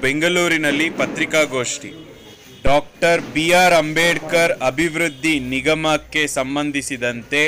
ಬೆಂಗಳೂರಿನಲ್ಲಿ ಪತ್ರಿಕಾಗೋಷ್ಠಿ doctor B R Ambedkar ಅಭಿವೃದ್ಧಿ ನಿಗಮಕ್ಕೆ ಸಂಬಂಧಿಸಿದಂತೆ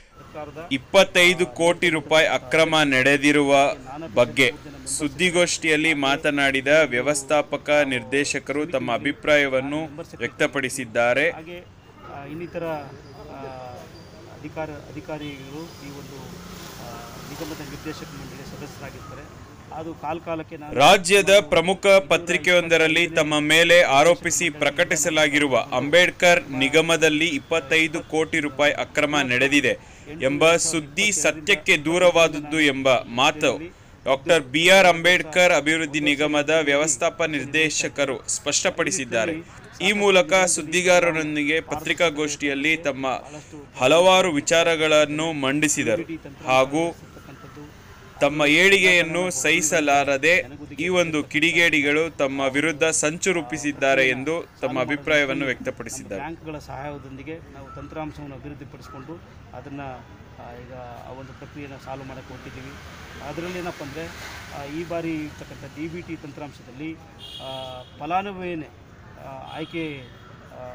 ಇಪ್ಪತ್ತೈದು ಕೋಟಿ ರೂಪಾಯಿ ಅಕ್ರಮ ನಡೆದಿರುವ ಬಗ್ಗೆ ಸುದ್ದಿಗೋಷ್ಠಿಯಲ್ಲಿ ಮಾತನಾಡಿದ ವ್ಯವಸ್ಥಾಪಕ ನಿರ್ದೇಶಕರು ತಮ್ಮ ಅಭಿಪ್ರಾಯವನ್ನು ವ್ಯಕ್ತಪಡಿಸಿದ್ದಾರೆ ಹಾಗೆ ಆ, ಇನ್ನಿತರ ಆ, ಅಧಿಕಾರ ಅಧಿಕಾರಿಗಳು ಈ ಒಂದು ಆ, ನಿಗಮದ ನಿರ್ದೇಶಕ ಮಂಡಳಿ ಸದಸ್ಯರಾಗಿರ್ತಾರೆ ಅದು ಕಾಲ ಕಾಲಕ್ಕೆ ನಾನು ರಾಜ್ಯದ ಪ್ರಮುಖ ಪತ್ರಿಕೆಯೊಂದರಲ್ಲಿ ತಮ್ಮ ಮೇಲೆ ಆರೋಪಿಸಿ ಪ್ರಕಟಿಸಲಾಗಿರುವ ಅಂಬೇಡ್ಕರ್ ನಿಗಮದಲ್ಲಿ ಇಪ್ಪತ್ತೈದು ಕೋಟಿ ರೂಪಾಯಿ ಅಕ್ರಮ ನಡೆದಿದೆ ಎಂಬ ಸುದ್ದಿ ಸತ್ಯಕ್ಕೆ ದೂರವಾದದ್ದು ಎಂಬ ಮಾತು ಡಾಕ್ಟರ್ ಬಿ ಆರ್ ಅಂಬೇಡ್ಕರ್ ಅಭಿವೃದ್ಧಿ ನಿಗಮದ ವ್ಯವಸ್ಥಾಪಕ ನಿರ್ದೇಶಕರು ಸ್ಪಷ್ಟಪಡಿಸಿದ್ದಾರೆ ಈ ಮೂಲಕ ಸುದ್ದಿಗಾರರೊಂದಿಗೆ ಪತ್ರಿಕಾಗೋಷ್ಠಿಯಲ್ಲಿ ತಮ್ಮ ಹಲವಾರು ವಿಚಾರಗಳನ್ನು ಮಂಡಿಸಿದರು ಹಾಗೂ ಇರ್ತಕ್ಕಂಥದ್ದು ತಮ್ಮ ಏಳಿಗೆಯನ್ನು ಸಹಿಸಲಾರದೆ ಈ ಒಂದು ಕಿಡಿಗೇಡಿಗಳು ತಮ್ಮ ವಿರುದ್ಧ ಸಂಚು ರೂಪಿಸಿದ್ದಾರೆ ಎಂದು ತಮ್ಮ ಅಭಿಪ್ರಾಯವನ್ನು ವ್ಯಕ್ತಪಡಿಸಿದ್ದಾರೆ ಬ್ಯಾಂಕ್ಗಳ ಸಹಾಯದೊಂದಿಗೆ ನಾವು ತಂತ್ರಾಂಶವನ್ನು ಅಭಿವೃದ್ಧಿಪಡಿಸಿಕೊಂಡು ಅದನ್ನು ಈಗ ಆ ಒಂದು ಪ್ರಕ್ರಿಯೆನ ಸಾಲ್ವ್ ಮಾಡೋಕ್ಕೆ ಹೊರಟಿದ್ದೀವಿ ಅದರಲ್ಲಿ ಏನಪ್ಪ ಅಂದರೆ ಈ ಬಾರಿ ಇರ್ತಕ್ಕಂಥ ಡಿ ಬಿ ಟಿ ತಂತ್ರಾಂಶದಲ್ಲಿ ಆ, ಫಲಾನುಭವಿಯನ್ನೇ ಆ, ಆಯ್ಕೆ ಆ,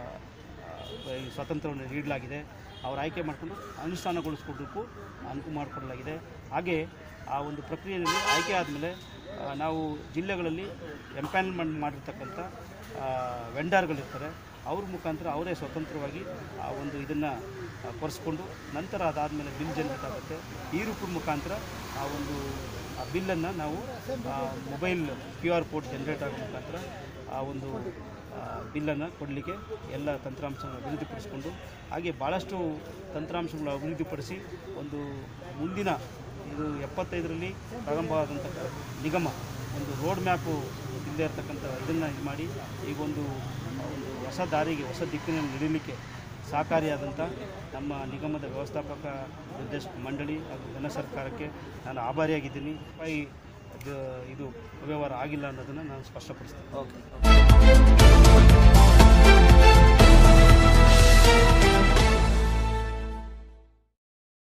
ಆ, ಈ ಸ್ವಾತಂತ್ರ್ಯವನ್ನು ನೀಡಲಾಗಿದೆ ಅವ್ರು ಆಯ್ಕೆ ಮಾಡಿಕೊಂಡು ಅನುಷ್ಠಾನಗೊಳಿಸ್ಕೊಡೋಕ್ಕೂ ಅನುಕೂಲ ಮಾಡಿಕೊಡಲಾಗಿದೆ ಹಾಗೆ ಆ ಒಂದು ಪ್ರಕ್ರಿಯೆಯಲ್ಲಿ ಆಯ್ಕೆ ಆದಮೇಲೆ ನಾವು ಜಿಲ್ಲೆಗಳಲ್ಲಿ ಎಂಪ್ಯಾನಲ್ಮೆಂಟ್ ಮಾಡಿರ್ತಕ್ಕಂಥ ವೆಂಡರ್ಗಳಿರ್ತಾರೆ ಅವ್ರ ಮುಖಾಂತರ ಅವರೇ ಸ್ವತಂತ್ರವಾಗಿ ಆ ಒಂದು ಇದನ್ನು ಕೊರೆಸ್ಕೊಂಡು ನಂತರ ಅದಾದಮೇಲೆ ಬಿಲ್ ಜನರೇಟ್ ಆಗುತ್ತೆ ಈ ರೂಪದ ಮುಖಾಂತರ ಆ ಒಂದು ಆ ಬಿಲ್ಲನ್ನು ನಾವು mobile Q R code generate ಆಗೋ ಮುಖಾಂತರ ಆ ಒಂದು ಬಿಲ್ಲನ್ನು ಕೊಡಲಿಕ್ಕೆ ಎಲ್ಲ ತಂತ್ರಾಂಶವನ್ನು ಅಭಿವೃದ್ಧಿಪಡಿಸಿಕೊಂಡು ಹಾಗೆ ಭಾಳಷ್ಟು ತಂತ್ರಾಂಶಗಳು ಅಭಿವೃದ್ಧಿಪಡಿಸಿ ಒಂದು ಮುಂದಿನ ಇದು ಎಪ್ಪತ್ತೈದರಲ್ಲಿ ಪ್ರಾರಂಭವಾದಂಥ ನಿಗಮ ಒಂದು ರೋಡ್ ಮ್ಯಾಪು ಇಲ್ಲದೆ ಇರತಕ್ಕಂಥ ಇದನ್ನು ಇದು ಮಾಡಿ ಈಗ ಒಂದು ಆ, ಒಂದು ಹೊಸ ದಾರಿಗೆ ಹೊಸ ದಿಕ್ಕಿನಲ್ಲಿ ನಡೀಲಿಕ್ಕೆ ಸಹಕಾರಿಯಾದಂಥ ನಮ್ಮ ನಿಗಮದ ವ್ಯವಸ್ಥಾಪಕ ನಿರ್ದೇಶಕ ಮಂಡಳಿ ಹಾಗೂ ಜನ ಸರ್ಕಾರಕ್ಕೆ ನಾನು ಆಭಾರಿಯಾಗಿದ್ದೀನಿ ರೂಪಾಯಿ ಇದು ಇದು ಅವ್ಯವಹಾರ ಆಗಿಲ್ಲ ಅನ್ನೋದನ್ನು ನಾನು ಸ್ಪಷ್ಟಪಡಿಸ್ತೀನಿ ಓಕೆ